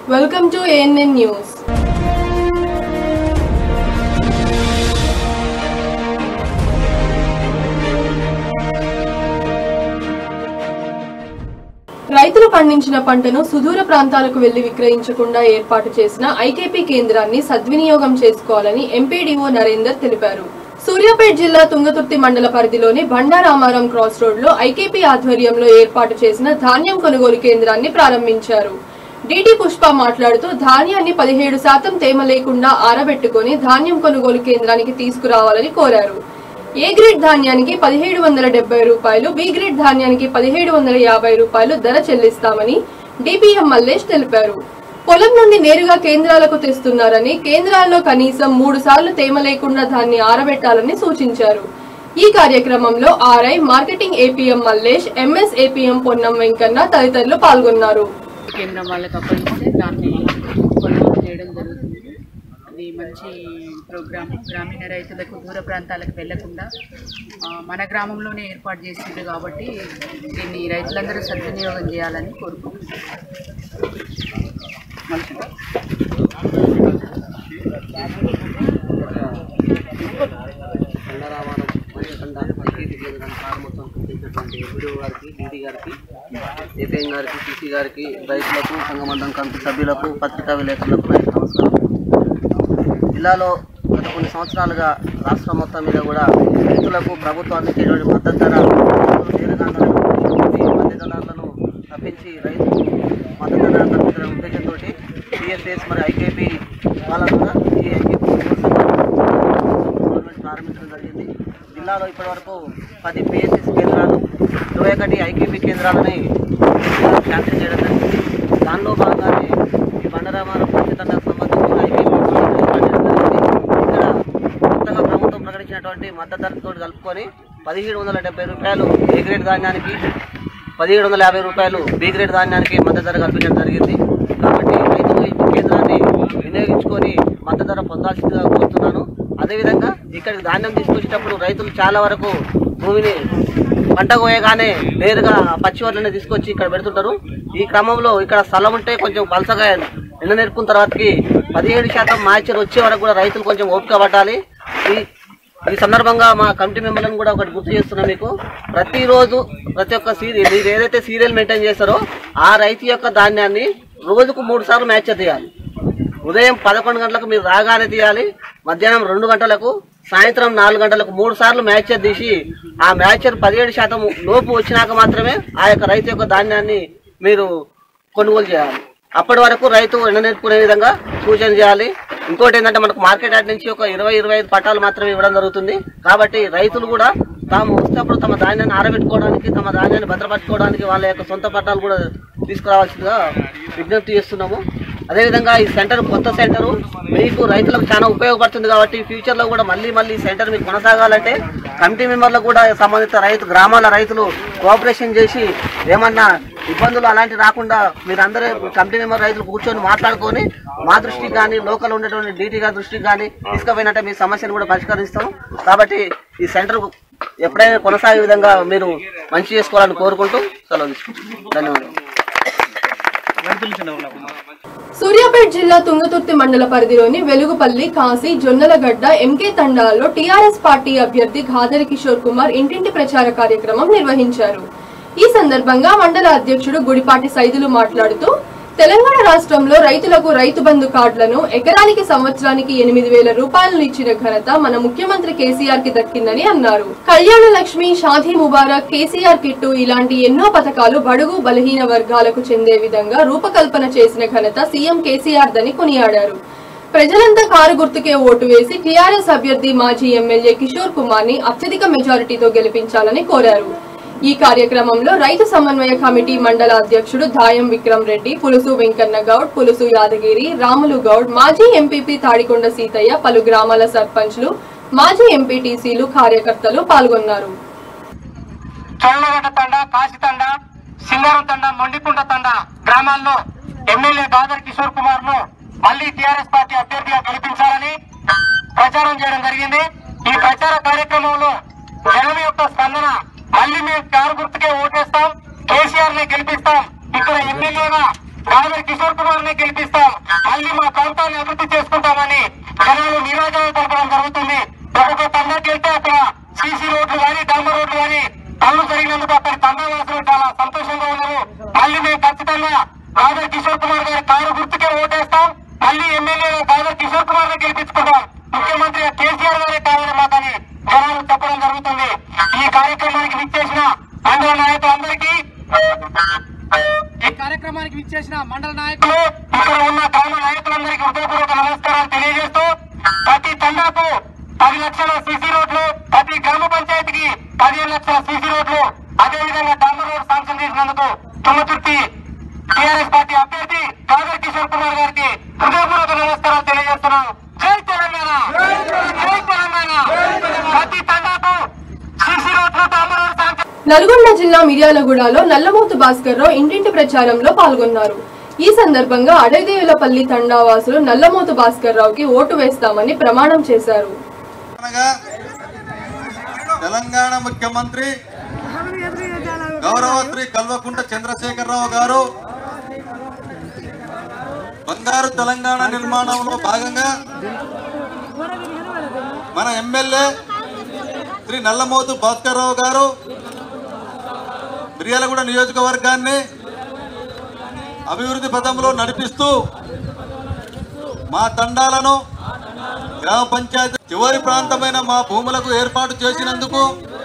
Welcome to ANN News. రైతులు పండించిన పంటను సుదూర ప్రాంతాలకు వెళ్లి విక్రయించకుండా ఏర్పాటు చేసిన ఐకేపీ కేంద్రాన్ని సద్వినియోగం చేసుకోవాలని ఎంపీడీఓ నరేందర్ తెలిపారు సూర్యాపేట జిల్లా తుంగతుర్తి మండల పరిధిలోని బండారామారం క్రాస్ రోడ్ లో ఐకేపీ ఆధ్వర్యంలో ఏర్పాటు చేసిన ధాన్యం కొనుగోలు కేంద్రాన్ని ప్రారంభించారు డిటి పుష్ప మాట్లాడుతూ ధాన్యాన్ని పదిహేడు శాతం తేమ లేకుండా ఆరబెట్టుకుని ధాన్యం కొనుగోలు కేంద్రానికి తీసుకురావాలని కోరారు ఏ గ్రేడ్ ధాన్యానికి పదిహేడు వందల డెబ్బై రూపాయలు బి గ్రేడ్ ధాన్యానికి పదిహేడు వందల యాభై రూపాయలు ధర చెల్లిస్తామని డిపిఎం మల్లేష్ తెలిపారు పొలం నుండి నేరుగా కేంద్రాలకు తెస్తున్నారని కేంద్రాల్లో కనీసం మూడు సార్లు తేమ లేకుండా దాన్ని ఆరబెట్టాలని సూచించారు ఈ కార్యక్రమంలో RI marketing APM Mallesh MS APM Ponnam Venkanna తదితరులు పాల్గొన్నారు కేంద్రం వాళ్ళకి అప్పగిస్తే దాన్ని కొనుగోలు చేయడం జరుగుతుంది అది మంచి ప్రోగ్రామ్ గ్రామీణ రైతులకు దూర ప్రాంతాలకు వెళ్లకుండా ఆ, మన గ్రామంలోనే ఏర్పాటు చేసింది కాబట్టి దీన్ని రైతులందరూ సద్వినియోగం చేయాలని కోరుకుంటున్నాను బండారామారం మణికండ ఐకేపీ కేంద్రాన్ని ప్రారంభోత్సవం కల్పించినటువంటి ఎంపీడీఓ గారికి డీడీ గారికి ఏపీఎం గారికి సీసీ గారికి రైతులకు సంఘమండలం కమిటీ సభ్యులకు పత్రికా విలేకరులకు నా యొక్క నమస్కారం జిల్లాలో గత కొన్ని సంవత్సరాలుగా రాష్ట్రం మొత్తం మీద కూడా రైతులకు ప్రభుత్వం అందించేటువంటి మద్దతు ధర రైతులు నేరుగా అందనటువంటి మధ్యదళాలను తప్పించి రైతు మద్దతు ధర తప్పించడం ఉద్దేశంతో సిఎస్ఎస్ మరియు ఐకేపీ వాళ్ళ ద్వారా ఈ ఐకేపీ గవర్నమెంట్ ప్రారంభించడం జరిగింది జిల్లాలో ఇప్పటివరకు పది పిఎస్ఎస్ కేంద్రాలు ఇరవై ఒకటి ఐకేపీ కేంద్రాలని శాంతి చేయడం జరిగింది దానిలో భాగంగానే ఈ బండరామారం పంచతండకు సంబంధించిన ఐకేపీ ఏర్పాటు చేయడం జరిగింది ఇక్కడ కొత్తగా ప్రభుత్వం ప్రకటించినటువంటి మద్దతు ధరతో కలుపుకొని పదిహేడు వందల డెబ్బై రూపాయలు ఏ గ్రేడ్ ధాన్యానికి పదిహేడు వందల యాభై రూపాయలు బి గ్రేడ్ ధాన్యానికి మద్దతు ధర కల్పించడం జరిగింది కాబట్టి రైతులు ఈ కేంద్రాన్ని వినియోగించుకొని మద్దతు ధర పొందాల్సిందిగా కోరుతున్నాను అదేవిధంగా ఇక్కడికి ధాన్యం తీసుకొచ్చేటప్పుడు రైతులు చాలా వరకు భూమిని పంట కోయగానే నేరుగా పచ్చి వడ్లని తీసుకొచ్చి ఇక్కడ పెడుతుంటారు ఈ క్రమంలో ఇక్కడ స్థలం ఉంటే కొంచెం పలసగా ఎండ నేర్పుకున్న తర్వాతకి పదిహేడు శాతం మాయిచర్ వచ్చే వరకు కూడా రైతులు కొంచెం ఓపిక పట్టాలి ఈ ఈ సందర్భంగా మా కమిటీ మెంబర్లను కూడా ఒకటి గుర్తు చేస్తున్నా మీకు ప్రతిరోజు ప్రతి ఒక్క సీరియల్ మీరు ఏదైతే సీరియల్ మెయింటైన్ చేస్తారో ఆ రైతు యొక్క ధాన్యాన్ని రోజుకు మూడు సార్లు మ్యాచ్ తీయాలి ఉదయం పదకొండు గంటలకు మీరు రాగానే తీయాలి మధ్యాహ్నం రెండు గంటలకు సాయంత్రం నాలుగు గంటలకు మూడు సార్లు మ్యాచర్ తీసి ఆ మ్యాచర్ పదిహేడు శాతం లోపు వచ్చినాక మాత్రమే ఆ యొక్క రైతు యొక్క ధాన్యాన్ని మీరు కొనుగోలు చేయాలి అప్పటి వరకు రైతు ఎండ నేర్పుకునే విధంగా సూచన చేయాలి ఇంకోటి ఏంటంటే మనకు మార్కెట్ యార్డ్ నుంచి ఒక ఇరవై ఇరవై ఐదు పట్టాలు మాత్రమే ఇవ్వడం జరుగుతుంది కాబట్టి రైతులు కూడా తాము వస్తేప్పుడు తమ ధాన్యాన్ని ఆరబెట్టుకోవడానికి తమ ధాన్యాన్ని భద్రపరచుకోవడానికి వాళ్ళ యొక్క సొంత పట్టాలు కూడా తీసుకురావాల్సిందిగా విజ్ఞప్తి చేస్తున్నాము అదేవిధంగా ఈ సెంటర్ కొత్త సెంటర్ మీకు రైతులకు చాలా ఉపయోగపడుతుంది కాబట్టి ఫ్యూచర్లో కూడా మళ్ళీ మళ్ళీ ఈ సెంటర్ మీకు కొనసాగాలంటే కమిటీ మెంబర్లకు కూడా సంబంధిత రైతు గ్రామాల రైతులు కోఆపరేషన్ చేసి ఏమన్నా ఇబ్బందులు అలాంటివి రాకుండా మీరందరూ కమిటీ మెంబర్ రైతులు కూర్చొని మాట్లాడుకొని మా దృష్టికి కానీ లోకల్ ఉన్నటువంటి డీటీ గారి దృష్టికి కానీ తీసుకుపోయినట్టే మీ సమస్యను కూడా పరిష్కరిస్తాం కాబట్టి ఈ సెంటర్ ఎప్పుడైనా కొనసాగే విధంగా మీరు మంచి చేసుకోవాలని కోరుకుంటూ సెలవు తీసుకుంటాం ధన్యవాదాలు సూర్యాపేట జిల్లా తుంగతుర్తి మండల పరిధిలోని వెలుగుపల్లి కాశీ జొన్నలగడ్డ ఎంకే తండాల్లో టీఆర్ఎస్ పార్టీ అభ్యర్థి ఘాదరి కిషోర్ కుమార్ ఇంటింటి ప్రచార కార్యక్రమం నిర్వహించారు ఈ సందర్భంగా మండల అధ్యక్షుడు గుడిపాటి సైదులు మాట్లాడుతూ తెలంగాణ రాష్ట్రంలో రైతులకు రైతు బంధు కార్డులను ఎకరానికి సంవత్సరానికి ఎనిమిది వేల రూపాయలను ఇచ్చిన ఘనత మన ముఖ్యమంత్రి కేసీఆర్ కి దక్కిందని అన్నారు కళ్యాణ లక్ష్మి షాదీ ముబారక్ కేసీఆర్ కిట్టు ఇలాంటి ఎన్నో పథకాలు బడుగు బలహీన వర్గాలకు చెందే విధంగా రూపకల్పన చేసిన ఘనత సీఎం కేసీఆర్ దని కొనియాడారు ప్రజలంతా కారు గుర్తుకే ఓటు వేసి టీఆర్ఎస్ అభ్యర్థి మాజీ ఎమ్మెల్యే కిషోర్ కుమార్ ని అత్యధిక మెజారిటీతో గెలిపించాలని కోరారు ఈ కార్యక్రమంలో రైతు సమన్వయ కమిటీ మండల అధ్యక్షుడు దాయం విక్రమ్ రెడ్డి పులుసు వెంకన్న గౌడ్ పులుసు యాదగిరి రాములు గౌడ్ మాజీ ఎంపీపీ తాడికొండ సీతయ్య పలు గ్రామాల సర్పంచ్లు మాజీ ఎంపీటీసీలు కార్యకర్తలు పాల్గొన్నారు చొల్లగడ్డ తండ కాశీ తండ సింగారం తండ మొండికుంట తండ గ్రామాల్లో ఎమ్మెల్యే బాదర్ కిషోర్ కుమార్ ను మళ్లీ టీఆర్ఎస్ పార్టీ అభ్యర్థిగా గెలిపించాలని ప్రచారం చేయడం జరిగింది ఈ ప్రచార కార్యక్రమంలో జనం యొక్క స్పందన మళ్ళీ మేము కారు గుర్తుకే ఓటేస్తాం కేసీఆర్ ని గెలిపిస్తాం ఇక్కడ ఎమ్మెల్యేగా రాజర్ కిషోర్ కుమార్ ని గెలిపిస్తాం మళ్ళీ మా ప్రాంతాన్ని అభివృద్ధి చేసుకుంటామని జనాలు నిరాజాలు పడడం జరుగుతుంది ఒక్కొక్క తండాకి వెళ్తే అక్కడ సీసీ రోడ్లు కానీ డాంబర్ రోడ్లు కానీ పనులు జరిగినందుకు అక్కడ తండావాసులు చాలా సంతోషంగా ఉన్నారు మళ్ళీ మేము ఖచ్చితంగా రాజర్ కిషోర్ కుమార్ గారి కారు గుర్తుకే ఓటేస్తాం మళ్ళీ ఎమ్మెల్యేగా రాజర్ కిషోర్ కుమార్ ని గెలిపించుకుంటాం ముఖ్యమంత్రి కేసీఆర్ గారే కావాలి మాకని జనాలు చెప్పడం జరుగుతుంది ఈ కార్యక్రమానికి విచ్చేసిన మండల నాయకులందరికీ ఈ కార్యక్రమానికి విచ్చేసిన మండల నాయకులు ఇక్కడ ఉన్న గ్రామ నాయకులందరికీ హృదయపూర్వక నమస్కారాలు తెలియజేస్తూ ప్రతి తండాకు పది లక్షల సీసీ రోడ్లు ప్రతి గ్రామ పంచాయతీకి పదిహేను లక్షల సీసీ రోడ్లు అదేవిధంగా డాంబర్ రోడ్ శాంక్షన్ చేసినందుకు తుమ్మతుర్తి టీఆర్ఎస్ పార్టీ అభ్యర్థి కాదర్ కిషోర్ కుమార్ గారికి హృదయపూర్వక నమస్కారాలు తెలియజేస్తున్నాను జై తెలంగాణ జై తెలంగాణ ప్రతి తండాకు సీసీ రోడ్లు డాంబర్ రోడ్ శాంక్షన్ నల్గొండ జిల్లా మిర్యాలగూడలో నల్లమోతు భాస్కర్ రావు ఇంటింటి ప్రచారంలో పాల్గొన్నారు ఈ సందర్భంగా అడవిదేవులపల్లి తండావాసులు నల్లమోతు భాస్కర్ రావుకి ఓటు వేస్తామని ప్రమాణం చేశారు అనగా తెలంగాణ ముఖ్యమంత్రి గౌరవశ్రీ కల్వకుంట చంద్రశేఖరరావు గారు బంగారు తెలంగాణ నిర్మాణంలో భాగంగా మన ఎమ్మెల్యే శ్రీ నల్లమోతు భాస్కర్రావు గారు మిర్యాలగూడ నియోజకవర్గాన్ని అభివృద్ధి పథంలో నడిపిస్తూ మా తండాలను గ్రామ పంచాయతీ చివరి ప్రాంతమైన మా భూములకు ఏర్పాటు చేసినందుకు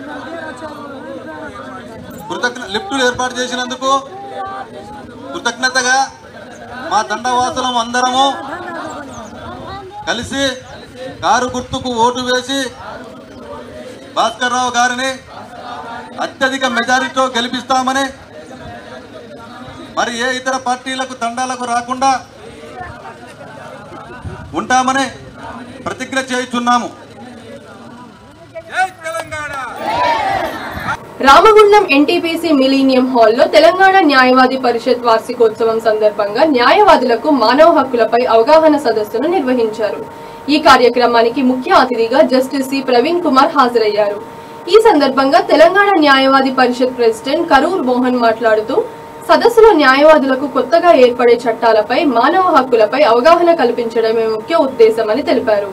కృతజ్ఞ లిఫ్టులు ఏర్పాటు చేసినందుకు కృతజ్ఞతగా మా తండవాసులం అందరము కలిసి కారు గుర్తుకు ఓటు వేసి భాస్కర్రావు గారిని అత్యధిక మెజారిటీతో గెలిపిస్తామని మరి ఏ ఇతర పార్టీలకు తండాలకు రాకుండా ఉంటామని ప్రతిజ్ఞ చేయుచున్నాము రామగుండం ఎన్టీపీసీ మిలీనియం హాల్లో తెలంగాణ న్యాయవాది పరిషత్ వార్షికోత్సవం సందర్భంగా న్యాయవాదులకు మానవ హక్కులపై అవగాహన సదస్సును నిర్వహించారు ఈ కార్యక్రమానికి ముఖ్య అతిథిగా జస్టిస్ సి ప్రవీణ్ కుమార్ హాజరయ్యారు ఈ సందర్భంగా తెలంగాణ న్యాయవాది పరిషత్ ప్రెసిడెంట్ కరూర్ మోహన్ మాట్లాడుతూ సదస్సులో న్యాయవాదులకు కొత్తగా ఏర్పడే చట్టాలపై మానవ హక్కులపై అవగాహన కల్పించడమే ముఖ్య ఉద్దేశమని తెలిపారు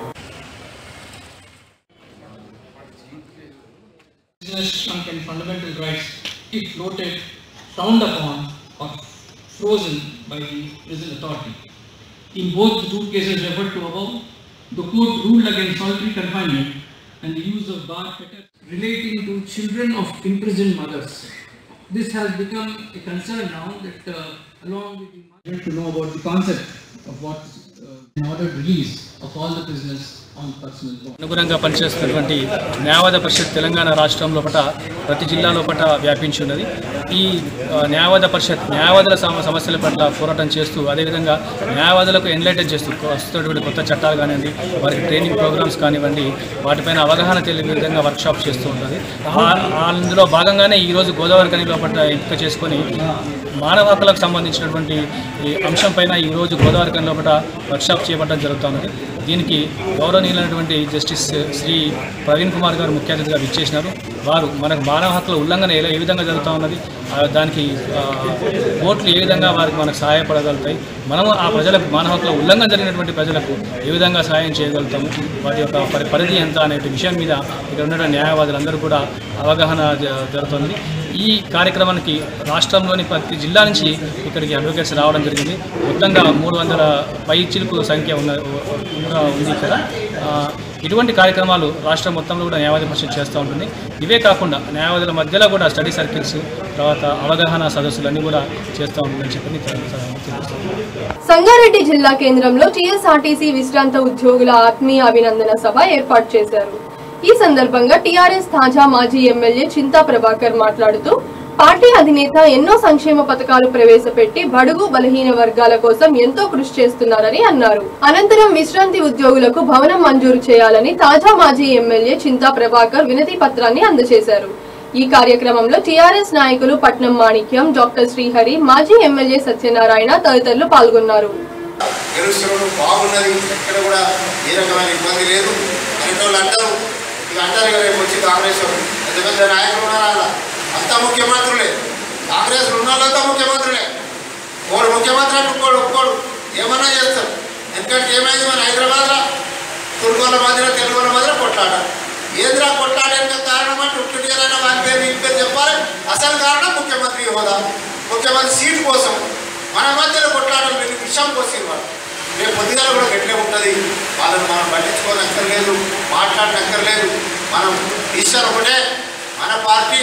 business trunk and fundamental rights if floated, frowned upon or frozen by the prison authority. In both the two cases referred to above, the court ruled against solitary confinement and the use of bar fetters relating to children of imprisoned mothers. This has become a concern now that uh, along with the mother to know about the concept of what uh, an ordered release of all the prisoners on personal bond. అనుగుణంగా పనిచేస్తున్నటువంటి న్యాయవాద పరిషత్ తెలంగాణ రాష్ట్రం లోపల ప్రతి జిల్లా లోపల వ్యాపించి ఉన్నది ఈ ఆ, న్యాయవాద పరిషత్ న్యాయవాదుల సమ- సమస్యల పట్ల పోరాటం చేస్తూ అదేవిధంగా న్యాయవాదులకు ఎన్లైటెన్ చేస్తూ వస్తున్నటువంటి కొత్త చట్టాలు కానివ్వండి వారికి ట్రైనింగ్ ప్రోగ్రామ్స్ కానివ్వండి వాటిపైన అవగాహన తెలియని విధంగా వర్క్షాప్ చేస్తూ ఉంటుంది ఆ- అందులో భాగంగానే ఈరోజు గోదావరి కని లోపల ఎంపిక చేసుకొని మానవ హక్కులకు సంబంధించినటువంటి ఈ అంశం పైన ఈరోజు గోదావరి కని లోపల వర్క్షాప్ చేపట్టడం జరుగుతున్నది దీనికి గౌరవనీయులైనటువంటి జస్టిస్ శ్రీ ప్రవీణ్ కుమార్ గారు ముఖ్య అతిథిగా విచ్చేసినారు వారు మనకు మానవ హక్కుల ఉల్లంఘన ఎలా ఏ విధంగా జరుగుతూ ఉన్నది ఆ, దానికి ఆ, ఓట్లు ఏ విధంగా వారికి మనకు సహాయపడగలుగుతాయి మనము ఆ ప్రజలకు మానవ హక్కుల ఉల్లంఘన జరిగినటువంటి ప్రజలకు ఏ విధంగా సహాయం చేయగలుగుతాము వాటి యొక్క పరి పరిధి ఎంత అనే విషయం మీద ఇక్కడ ఉన్న న్యాయవాదులందరూ కూడా అవగాహన జ- జరుగుతుంది ఈ కార్యక్రమానికి రాష్ట్రంలోని ప్రతి జిల్లా నుంచి ఇక్కడికి అడ్వకేట్స్ రావడం జరిగింది మొత్తంగా మూడు వందల పై చిలుకు సంఖ్య ఉన్న కూడా ఉంది ఇక్కడ ఆ, ఇటువంటి కార్యక్రమాలు రాష్ట్రం మొత్తంలో కూడా న్యాయవాద పరిషత్ చేస్తూ ఉంటుంది ఇవే కాకుండా న్యాయవాదుల మధ్యలో కూడా స్టడీ సర్కిల్స్ తర్వాత అవగాహన సదస్సులు అన్నీ కూడా చేస్తూ ఉంటుందని చెప్పి నేను తెలియజేస్తాను సంగారెడ్డి జిల్లా కేంద్రంలో టీఎస్ఆర్టీసీ విశ్రాంత ఉద్యోగుల ఆత్మీయ అభినందన సభ ఏర్పాటు చేశారు ఈ సందర్భంగా టీఆర్ఎస్ తాజా మాజీ ఎమ్మెల్యే చింతా ప్రభాకర్ మాట్లాడుతూ పార్టీ అధినేత ఎన్నో సంక్షేమ పథకాలు ప్రవేశపెట్టి బడుగు బలహీన వర్గాల కోసం ఎంతో కృషి చేస్తున్నారని అన్నారు అనంతరం విశ్రాంతి ఉద్యోగులకు భవనం మంజూరు చేయాలని తాజా మాజీ ఎమ్మెల్యే చింతా ప్రభాకర్ వినతి పత్రాన్ని అందజేశారు ఈ కార్యక్రమంలో టీఆర్ఎస్ నాయకులు పట్నం మాణిక్యం డాక్టర్ శ్రీహరి మాజీ ఎమ్మెల్యే సత్యనారాయణ తదితరులు పాల్గొన్నారు గెలుస్తున్నాడు బాగున్నది ఎక్కడ కూడా ఏ రకమైన ఇబ్బంది లేదు అనేక వాళ్ళు అంటారు ఇక అంటారు కదా రేపు వచ్చి కాంగ్రెస్ వాళ్ళు. పెద్ద పెద్ద నాయకులు ఉన్నారు అలా అంతా ముఖ్యమంత్రులే కాంగ్రెస్ ఉన్న వాళ్ళంతా ముఖ్యమంత్రులే ఒకడు ముఖ్యమంత్రి అంటే ఇంకోడు ఒక్కోడు ఏమన్నా చేస్తారు ఎందుకంటే ఏమైంది మన హైదరాబాద్లో తుర్కోల మధ్యలో తెలుగుల మధ్యలో కొట్లాట ఏంద్రా కొట్లాడడానికి కారణం అంటే ఉట్టుడిగారైనా వాని పేరు వీని పేరు చెప్పాలి అసలు కారణం ముఖ్యమంత్రి హోదా ముఖ్యమంత్రి సీటు కోసం మన మధ్యలో కొట్లాడడం వీళ్ళు విషయం కోసం వాళ్ళు రేపు పొద్దుగాల కూడా గట్టిగా ఉంటుంది వాళ్ళని మనం పట్టించుకోనక్కర్లేదు మాట్లాడనక్కర్లేదు మనం ఇష్టం ఒకటే మన పార్టీ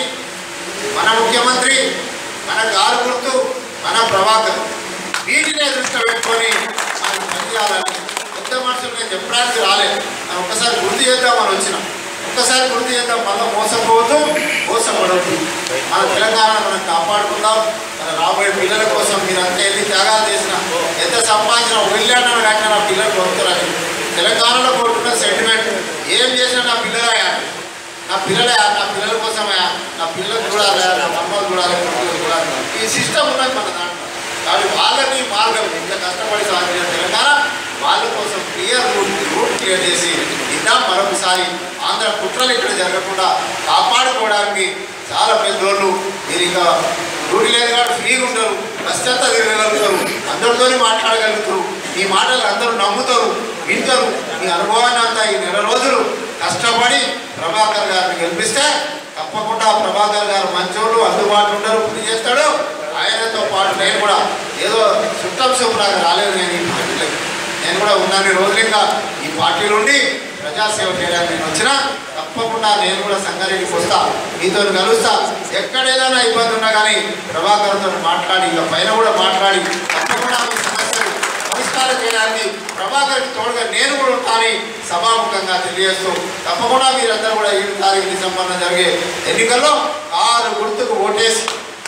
మన ముఖ్యమంత్రి మన గారు గుర్తు మన ప్రభాకర్ వీటినే దృష్టిలో పెట్టుకొని మనం పనిచేయాలని పెద్ద మనుషులు నేను చెప్పడానికి రాలేదు మనం ఒక్కసారి గుర్తు చేద్దామని వచ్చినాం ఒక్కసారి గుర్తు చేద్దాం మళ్ళీ మోసపోవద్దు మోసపడవద్దు మన తెలంగాణ మనం కాపాడుకుందాం మన రాబోయే పిల్లల కోసం మీరు అంతా ఎన్ని త్యాగాలు చేసినా ఎంత సంపాదించినా వెళ్ళాడో కట్టినా నా పిల్లలు కొడుతున్నారని తెలంగాణలో కోరుకున్న సెంటిమెంట్ ఏం చేసినా నా పిల్లలే నా పిల్లలే నా పిల్లల కోసమే నా పిల్లలు చూడాలి నా అమ్మలు చూడాలి కొడుకులు చూడాలి ఈ సిస్టమ్ ఉన్నది మన దాంట్లో కాబట్టి వాళ్ళని మార్గం ఇంత కష్టపడి సాధించిన తెలంగాణ వాళ్ళ కోసం క్లియర్ రూట్ రూట్ క్లియర్ చేసి ఇద్దాం మరొకసారి ఆంధ్ర కుట్రలు ఇక్కడ జరగకుండా కాపాడుకోవడానికి చాలా పెద్దోళ్ళు మీరు ఇంకా రూట్ లేదు కాబట్టి ఫ్రీగా ఉంటారు కష్టంతా తిరగలుగుతారు అందరితో మాట్లాడగలుగుతారు ఈ మాటలు అందరూ నమ్ముతారు వింటారు మీ అనుభవాన్ని అంతా ఈ నెల రోజులు కష్టపడి ప్రభాకర్ గారిని గెలిపిస్తే తప్పకుండా ప్రభాకర్ గారు మంచోళ్ళు అందుబాటులో ఉంటారు పని చేస్తాడు ఆయనతో పాటు నేను కూడా ఏదో చుట్టం చూపులాగా రాలేదు నేను ఈ పార్టీలోకి నేను కూడా ఉన్నాను రోజులు ఇంకా ఈ పార్టీలో ఉండి ప్రజాసేవ చేయడానికి నేను వచ్చినా తప్పకుండా నేను కూడా సంగారెడ్డికి వస్తా మీతో కలుస్తా ఎక్కడ ఏదైనా ఇబ్బంది ఉన్నా కానీ ప్రభాకర్తో మాట్లాడి ఇక పైన కూడా మాట్లాడి తప్పకుండా మీ సమస్యలు పరిష్కారం చేయడానికి ప్రభాకర్కి తోడుగా నేను కూడా ఉంటానని సభాముఖంగా తెలియజేస్తూ తప్పకుండా మీరందరూ కూడా ఏడు తారీఖు డిసెంబర్న జరిగే ఎన్నికల్లో ఆరు గుర్తుకు ఓటేసి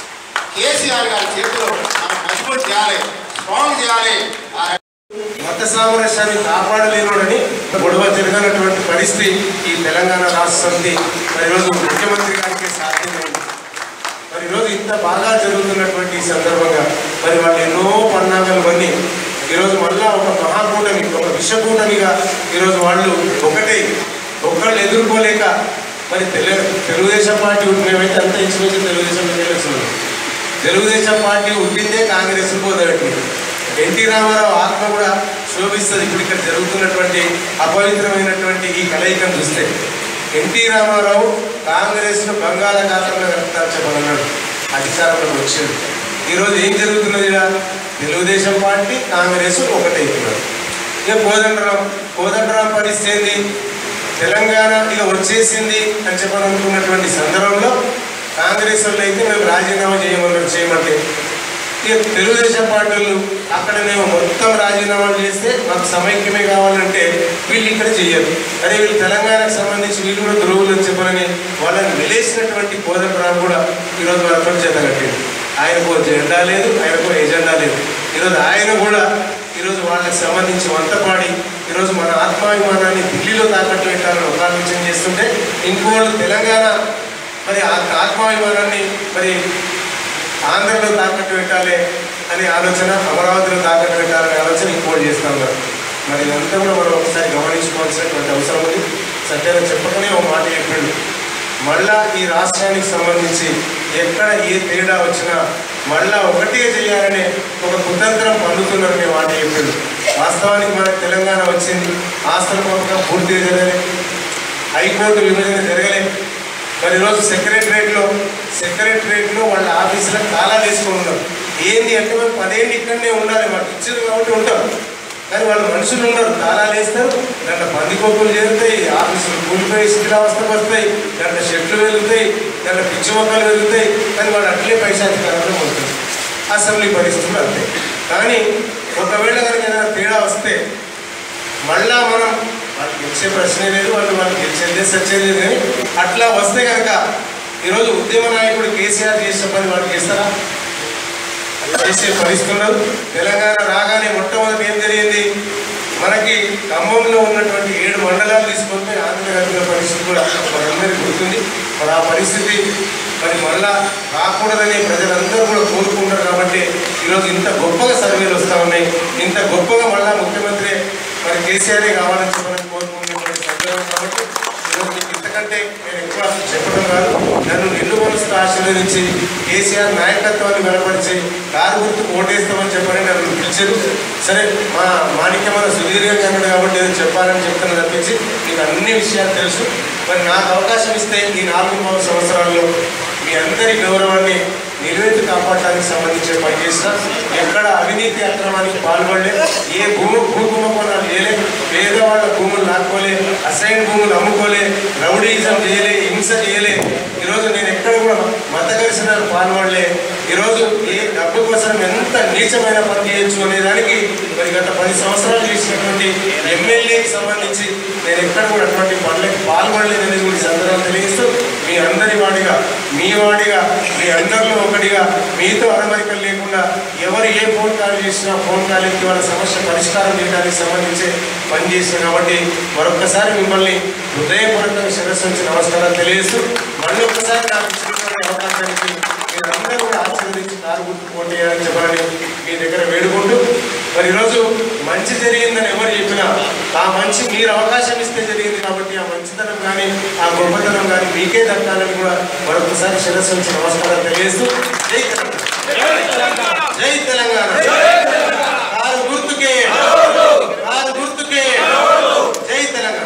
కేసీఆర్ గారి చేతిలో మనం మజబూత్ చేయాలి స్ట్రాంగ్ చేయాలి ఆ మత సామరస్యాన్ని కాపాడలేనోడని గొడవ జరగనటువంటి పరిస్థితి ఈ తెలంగాణ రాష్ట్ర సమితి మరి ఈరోజు ముఖ్యమంత్రి గారికి సాధ్యమైంది మరి ఈరోజు ఇంత బాగా జరుగుతున్నటువంటి ఈ సందర్భంగా మరి వాళ్ళు ఎన్నో పన్నాగాలు పన్ని ఈరోజు మళ్ళా ఒక మహాకూటమి ఒక విశ్వకూటమిగా ఈరోజు వాళ్ళు ఒకటే ఒక్కళ్ళు ఎదుర్కోలేక మరి తెలు తెలుగుదేశం పార్టీ మేమైతే అంత ఇంచుమించు తెలుగుదేశం తెలుస్తుంది తెలుగుదేశం పార్టీ ఉండిందే కాంగ్రెస్ పోదబెట్టింది ఎన్టీ రామారావు ఆత్మ కూడా శోభిస్తుంది ఇప్పుడు ఇక్కడ జరుగుతున్నటువంటి అపవిత్రమైనటువంటి ఈ కలయికను చూస్తే ఎన్టీ రామారావు కాంగ్రెస్ను బంగాళాఖాతంలో రక్తార్చబడన్నాడు అధికారంలోకి వచ్చాడు ఈరోజు ఏం జరుగుతున్నది ఈడ? తెలుగుదేశం పార్టీ కాంగ్రెస్ ఒకటైతున్నారు ఇక కోదండరాం కోదండరాం పరిస్థితి ఏంది తెలంగాణ ఇక వచ్చేసింది అని చెప్పని అనుకున్నటువంటి సందర్భంలో కాంగ్రెస్ వాళ్ళు అయితే మేము రాజీనామా చేయమన్నారు చేయమంటే ఇక తెలుగుదేశం పార్టీలు అక్కడనేమో మొత్తం రాజీనామాలు చేస్తే మాకు సమైక్యమే కావాలంటే వీళ్ళు ఇక్కడ చెయ్యరు అదే వీళ్ళు తెలంగాణకు సంబంధించి వీళ్ళు కూడా ధ్రువులు అని చెప్పనని వాళ్ళని వెలేసినటువంటి కోదండరాం కూడా ఈరోజు వాళ్ళతో చేత కట్టింది ఆయనకు జెండా లేదు ఆయనకు ఎజెండా లేదు ఈరోజు ఆయన కూడా ఈరోజు వాళ్ళకి సంబంధించి వంతపాడి ఈరోజు మన ఆత్మాభిమానాన్ని ఢిల్లీలో తాకట్టు పెట్టాలని ఒక ఆలోచన చేస్తుంటే ఇంకోళ్ళు తెలంగాణ మరి ఆ ఆత్మాభిమానాన్ని మరి ఆంధ్రలో తాకట్టు పెట్టాలి అనే ఆలోచన అమరావతిలో తాకట్టు పెట్టాలనే ఆలోచన ఇంకోటి చేస్తా ఉన్నారు మరి ఇదంతా కూడా మనం ఒకసారి గమనించుకోవాల్సినటువంటి అవసరం ఉంది సత్యాన్ని చెప్పకనే ఒక మాట చెప్పండి మళ్ళా ఈ రాష్ట్రానికి సంబంధించి ఎక్కడ ఏ తేడా వచ్చినా మళ్ళా ఒకటే చేయాలనే ఒక కుతంత్రం పన్నుతున్నారనే మాట చెప్పిండు వాస్తవానికి మనకు తెలంగాణ వచ్చింది ఆస్తుల పంపకం పూర్తిగా జరగలేదు హైకోర్టు విభజన జరగలేదు మరి ఈరోజు సెక్రటరేట్లో సెక్రటరేట్లో వాళ్ళ ఆఫీసులో తాళాలు వేసుకొని ఉన్నారు ఏంది అంటే మరి పదేళ్ళు ఇక్కడనే ఉండాలి మాకు ఇచ్చింది కాబట్టి ఉంటాం కానీ వాళ్ళు మనుషులు ఉన్నారు తాళాలు వేస్తారు దాంట్లో పందికొక్కులు చేరుతాయి ఆఫీసులు కూలిపోయి శిథిలావస్థకు వస్తాయి దాంట్లో షెట్లు వెలుగుతాయి దాంట్లో పిచ్చి మొక్కలు వెలుగుతాయి కానీ వాళ్ళు అట్లే పైశాధికారంలో ఉంటుంది అసెంబ్లీ పరిస్థితులు అంతే కానీ ఒకవేళ కనుక ఏదైనా తేడా వస్తే మళ్ళా మనం వాళ్ళు గెలిచే ప్రశ్నే లేదు వాళ్ళు వాళ్ళు గెలిచేదే సచ్చేది లేదు కానీ అట్లా వస్తే కనుక ఈరోజు ఉద్యమ నాయకుడు కేసీఆర్ చేసిన పని వాళ్ళు చేస్తారా చేసే పరిస్థితి ఉండదు తెలంగాణ రాగానే మొట్టమొదటి ఏం జరిగింది మనకి ఖమ్మంలో ఉన్నటువంటి ఏడు మండలాలు తీసుకొని ఆంధ్రప్రదేశ్ పరిస్థితి కూడా మనందరికీ గుర్తుంది మరి ఆ పరిస్థితి మరి మళ్ళా రాకూడదని ప్రజలందరూ కూడా కోరుకుంటారు కాబట్టి ఈరోజు ఇంత గొప్పగా సర్వేలు వస్తూ ఉన్నాయి ఇంత గొప్పగా మళ్ళా ముఖ్యమంత్రి మరి కేసీఆర్ కావాలని చెప్పని కోరుకున్నటువంటి సందర్భం కాబట్టి ఈరోజు మీకు ఇంత అంతకంటే నేను ఎక్కువ చెప్పడం కాదు నన్ను నిన్ను మనసుతో ఆశీర్వదించి కేసీఆర్ నాయకత్వాన్ని బలపరిచి కారు గుర్తు ఓటేస్తామని చెప్పని నన్ను పిలిచారు సరే మా మాణిక్యమైన సుదీర్ఘంగా ఉన్నాడు కాబట్టి ఏదో చెప్పాలని చెప్తున్నా తప్పించి మీకు అన్ని విషయాలు తెలుసు మరి నాకు అవకాశం ఇస్తే ఈ నాలుగు మూడు సంవత్సరాల్లో మీ అందరి గౌరవాన్ని నిలువెత్తు కాపాడటానికి సంబంధించిన పని చేసిన ఎక్కడ అవినీతి అక్రమానికి పాల్పడలే ఏ భూమి భూ కుంభకోణాలు చేయలే పేదవాళ్ళ భూములు లాక్కోలే అసైన్ భూములు అమ్ముకోలే రౌడీజం చేయలే హింస చేయలే ఈరోజు నేను ఎక్కడ కూడా మత ఘర్షణలు పాల్పడలే ఈరోజు ఏ డబ్బు కోసం ఎంత నీచమైన పని చేయొచ్చు అనే దానికి మరి గత పది సంవత్సరాలు చేసినటువంటి ఎమ్మెల్యేకి సంబంధించి నేను ఎక్కడ కూడా అటువంటి పనులకి పాల్పడలేదని కూడా ఈ సందర్భంగా తెలియజేస్తూ మీ అందరి వాడిగా మీ వాడిగా మీ అందరిలో ఒకటిగా మీతో అరమరికలు లేకుండా ఎవరు ఏ ఫోన్ కాల్ చేసినా ఫోన్ కాల్ ఎత్తి వాళ్ళ సమస్య పరిష్కారం చేయడానికి సంబంధించి పనిచేసాను కాబట్టి మరొకసారి మిమ్మల్ని హృదయపూర్వకంగా శిరస్సు నుంచి నమస్కారాలు తెలియజేస్తూ మళ్ళీ ఒకసారి నాకు ఇచ్చినటువంటి అవకాశానికి మీరందరూ కూడా ఆశీర్వదించి కారు గుర్తు పోటీ చేయాలని చెప్పాలని మీ దగ్గర వేడుకుంటూ మరి ఈరోజు మంచి జరిగిందని ఎవరు చెప్పినా ఆ మంచి మీరు అవకాశం ఇస్తే జరిగింది కాబట్టి ఆ మంచితనం కానీ ఆ గొప్పతనం కానీ మీకే దక్కాలని కూడా మరొకసారి శిరస్సు నుంచి నమస్కారాలు తెలియజేస్తూ జై తెలంగాణ జై తెలంగాణ కారు గుర్తుకే కారు గుర్తుకే జై తెలంగాణ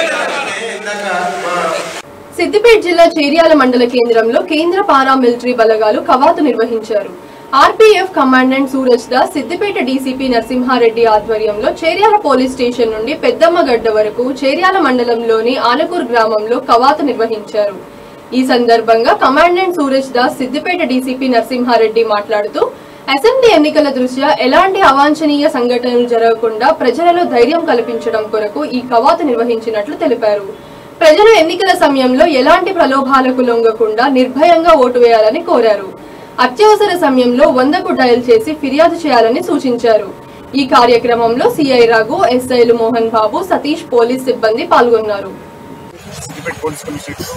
ఇందాక మా సిద్దిపేట జిల్లా చేర్యాల మండల కేంద్రంలో కేంద్ర పారా మిలిటరీ బలగాలు కవాతు నిర్వహించారు RPF commandant Suraj Das Siddipet DCP Narasimha Reddy ఆధ్వర్యంలో చేర్యాల పోలీస్ స్టేషన్ నుండి పెద్దమ్మగడ్డ వరకు చేర్యాల మండలంలోని ఆలకూరు గ్రామంలో కవాతు నిర్వహించారు ఈ సందర్భంగా కమాండెంట్ సూరజ్ దాస్ సిద్దిపేట డీసీపీ నరసింహారెడ్డి మాట్లాడుతూ అసెంబ్లీ ఎన్నికల దృష్ట్యా ఎలాంటి అవాంఛనీయ సంఘటనలు జరగకుండా ప్రజలలో ధైర్యం కల్పించడం కొరకు ఈ కవాతు నిర్వహించినట్లు తెలిపారు ప్రజలు ఎన్నికల సమయంలో ఎలాంటి ప్రలోభాలకు లొంగకుండా నిర్భయంగా ఓటు వేయాలని కోరారు అత్యవసర సమయంలో వందకు డయల్ చేసి ఫిర్యాదు చేయాలని సూచించారు ఈ కార్యక్రమంలో సిఐ రఘు ఎస్ఐలు మోహన్ బాబు సతీష్ పోలీస్ సిబ్బంది పాల్గొన్నారు సిద్దిపేట పోలీస్ కమిషనరేట్లో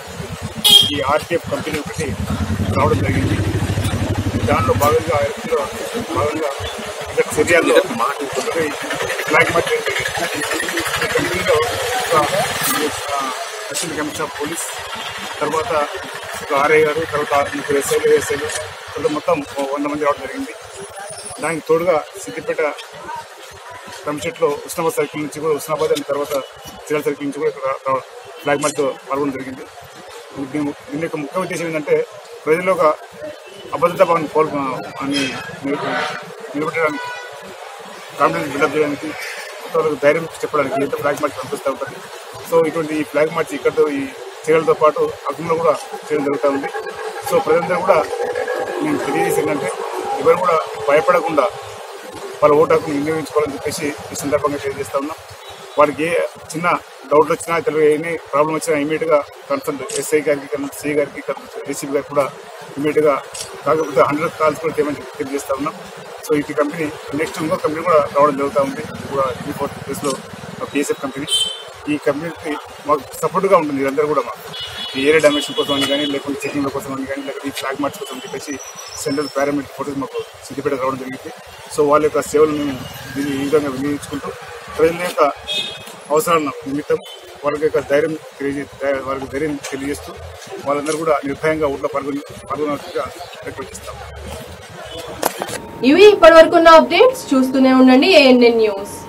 ఈ ఆర్టీఎఫ్ కంపెనీ ఒకటి రావడం జరిగింది దాంట్లో భాగంగా ఇందులో భాగంగా ఇక్కడ చర్యల్లో ఒకటి ఫ్లాగ్ మార్చ్ జరిగింది ఈ కంపెనీలో ఒక ఆ, అసిస్టెంట్ కమిషనర్ ఆఫ్ పోలీస్ తర్వాత ఒక ఆర్ఐ గారు తర్వాత ముగ్గురు ఎస్ఐలు ఎస్ఐలు తర్వాత మొత్తం ఓ వంద మంది రావడం జరిగింది దానికి తోడుగా సిద్దిపేట కంచెట్లో ఉస్నాబాద్ సర్కిల్ నుంచి కూడా ఉస్నాబాద్ అండ్ తర్వాత జిల్లా సర్కిల్ నుంచి కూడా ఇక్కడ రా- ఫ్లాగ్ మార్చ్తో పాల్గొనడం జరిగింది దీని ము- దీని యొక్క ముఖ్య ఉద్దేశం ఏంటంటే ప్రజల్లో ఒక అభద్రతా భావాన్ని కోల్ అని నిల- నిలబెట్టడానికి కాన్ఫిడెన్స్ బిల్డప్ చేయడానికి కొత్త ధైర్యం చెప్పడానికి ఎంత ఫ్లాగ్ మార్చ్ పంపిస్తూ ఉంటుంది సో ఇటువంటి ఈ ఫ్లాగ్ మార్చ్ ఇక్కడతో ఈ చర్యలతో పాటు అగ్నిలో కూడా చేయడం జరుగుతూ ఉంది సో ప్రజలందరూ కూడా నేను తెలియజేసి ఏంటంటే ఎవరు కూడా భయపడకుండా వాళ్ళ ఓటు హక్కును వినియోగించుకోవాలని చెప్పేసి ఈ సందర్భంగా తెలియజేస్తా ఉన్నాం వారికి ఏ చిన్న డౌట్ వచ్చినా తెలియ ఎన్ని ప్రాబ్లం వచ్చినా ఇమీడియట్గా కన్సల్ట్ ఎస్ఐ గారికి సిఐ గారికి డీసీపీ గారికి కూడా ఇమీడియట్గా కాకపోతే హండ్రెడ్ కాల్స్ కూడా చేయమని చెప్పి తెలియజేస్తా ఉన్నాం సో ఈ కంపెనీ నెక్స్ట్ ఇంకో కంపెనీ కూడా రావడం జరుగుతూ ఉంది ఇది కూడా ఈ ఫోర్త్ ప్లేస్లో పిఎస్ఎఫ్ కంపెనీ ఈ కంపెనీకి మాకు సపోర్ట్గా ఉంటుంది ఇదందరూ కూడా మాకు ఈ ఏరియా డైమెన్షన్ కోసం అని కానీ లేకుంటే చెకింగ్ల కోసం అని కానీ లేకపోతే ఈ ఫ్లాగ్ మార్చ్ కోసం అని చెప్పేసి సెంట్రల్ పారామిలిటరీ ఫోర్సెస్ మాకు సిద్దిపేట రావడం జరిగింది సో వాళ్ళ యొక్క సేవలు మేము దీన్ని ఈ విధంగా వినియోగించుకుంటూ ప్రజల యొక్క అవసరాలను నిమిత్తం వాళ్ళ యొక్క ధైర్యం తెలియజే ధై- వాళ్ళకి ధైర్యం తెలియజేస్తూ వాళ్ళందరూ కూడా నిర్భయంగా ఊళ్ళో పాల్గొని పాల్గొన్నట్టుగా రిక్వెస్ట్ చేస్తాం ఇవి ఇప్పటివరకున్న అప్డేట్స్ చూస్తూనే ఉండండి ఏఎన్ఎన్ న్యూస్